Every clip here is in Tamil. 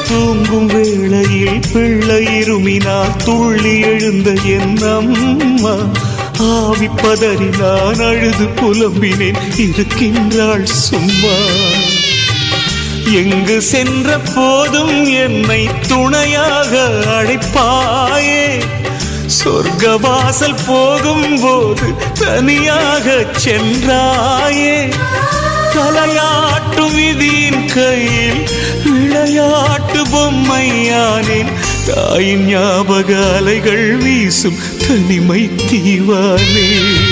தூங்கும் வேளையில் பிள்ளை இருமினால் துள்ளி எழுந்த என் அம்மா ஆவி பதறி நான் அழுது புலம்பினேன் இருக்கின்றாள் சும்மா எங்கு சென்ற போதும் என்னை துணையாக அழைப்பாயே சொர்க்க வாசல் போகும்போது தனியாக சென்றாயே தலையாட்டும் விதியின் கையில் விளையாட்டு பொம்மையானேன் தாயின் ஞாபக அலைகள் வீசும் தனிமை தீவானே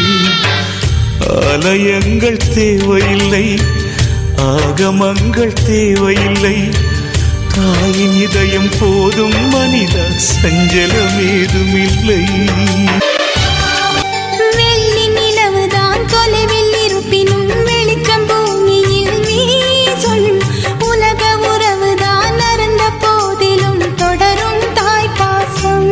ஆலயங்கள் தேவையில்லை ஆகமங்கள் தேவையில்லை தாயின் இதயம் போதும் மனித சஞ்சலம் ஏதுமில்லை வெள்ளி நிலவுதான் தொலைவில் இருப்பினும் வெளிச்சம் பூமியில் வீசும் உலக உறவுதான் அறந்த போதிலும் தொடரும் தாய் பாசம்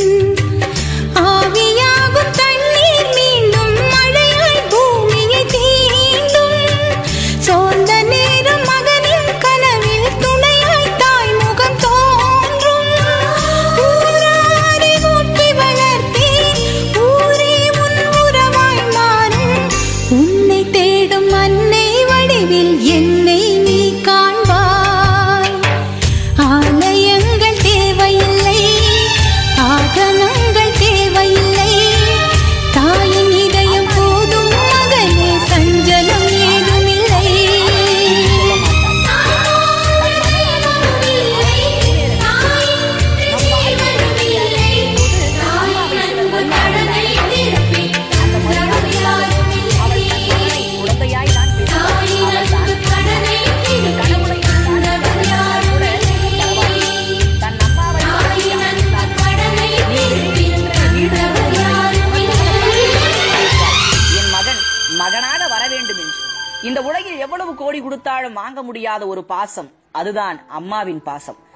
ஆவியாகும் தண்ணீர் மீண்டும் மழையாய் பூமியை தீண்டும் சோர்ந்த நேரம் மகனின் கனவில் துணையாய் தாய் முகம் தோன்றும் ஊராரை ஊட்டி வளர்த்தேன் ஊரே உன் உறவாய் மாறும் உன்னை தேடும் அன்னை வடிவில் என்னை நீ காண்பாய் ஆலயங்கள் தேவையில்லை ஆகமங்கள் தேவையில்லை தாயின் இதயம் போதும் மகனே சஞ்சலம் ஏதுமில்லை குழந்தையாய் நான் பேசுகிறேன். அவள்தான் கடவுளை தந்தவர் யார் தன் அம்மாவை என் மகன் மகனாக வர வேண்டும் என்று இந்த உலகில் எவ்வளவு கோடி கொடுத்தாலும் வாங்க முடியாத ஒரு பாசம் அதுதான் அம்மாவின் பாசம்